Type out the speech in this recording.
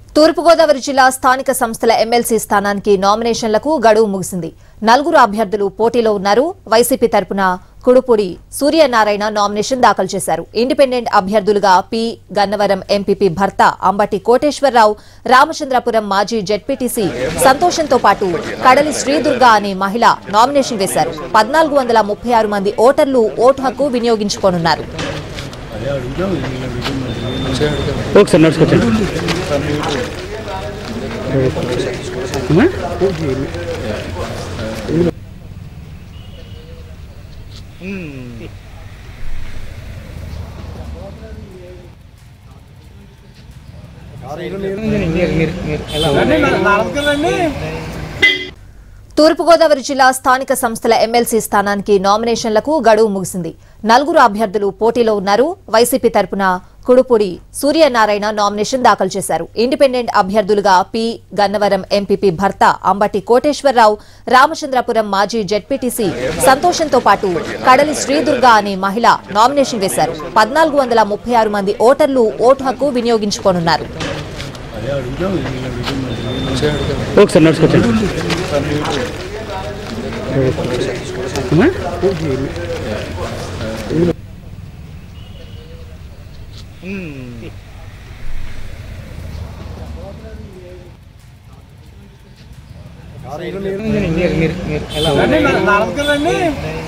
తూర్పుగోదావరి జిల్లా స్థానిక సంస్థల ఎమ్మెల్సీ స్థానానికి నామినేషన్లకు గడువు ముగిసింది నలుగురు అభ్యర్థులు పోటీలో ఉన్నారు వైసీపీ తరపున కుడుపూడి సూర్యనారాయణ నామినేషన్ దాఖలు చేశారు ఇండిపెండెంట్ అభ్యర్థులుగా పి గన్నవరం ఎంపీపీ భర్త అంబటి కోటేశ్వరరావు రామచంద్రపురం మాజీ జెడ్పీటీసీ సంతోషంతో పాటు కడలి శ్రీదుర్గ అనే మహిళ నామినేషన్ వేశారు పద్నాలుగు వందల ముప్పై ఆరు మంది ఓటర్లు ఓటు హక్కు వినియోగించుకోనున్నారు ఒకసారి నడుచుకొచ్చండి అమ్మా? తూర్పుగోదావరి జిల్లా స్థానిక సంస్థల ఎమ్మెల్సీ స్థానానికి నామినేషన్లకు గడువు ముగిసింది నలుగురు అభ్యర్థులు పోటీలో ఉన్నారు వైసీపీ తరపున కుడుపూడి సూర్యనారాయణ నామినేషన్ దాఖలు చేశారు ఇండిపెండెంట్ అభ్యర్థులుగా పి గన్నవరం ఎంపీపీ భర్త అంబటి కోటేశ్వరరావు రామచంద్రపురం మాజీ జెడ్పీటీసీ సంతోషంతో పాటు కడలి శ్రీదుర్గ అనే మహిళ నామినేషన్ వేశారు పద్నాలుగు వందల ముప్పై ఆరు మంది ఓటర్లు ఓటు హక్కు వినియోగించుకోనున్నారు ఒకసారి నడుచుకొచ్చండి అమ్మా? మీరు మీరు ఎలా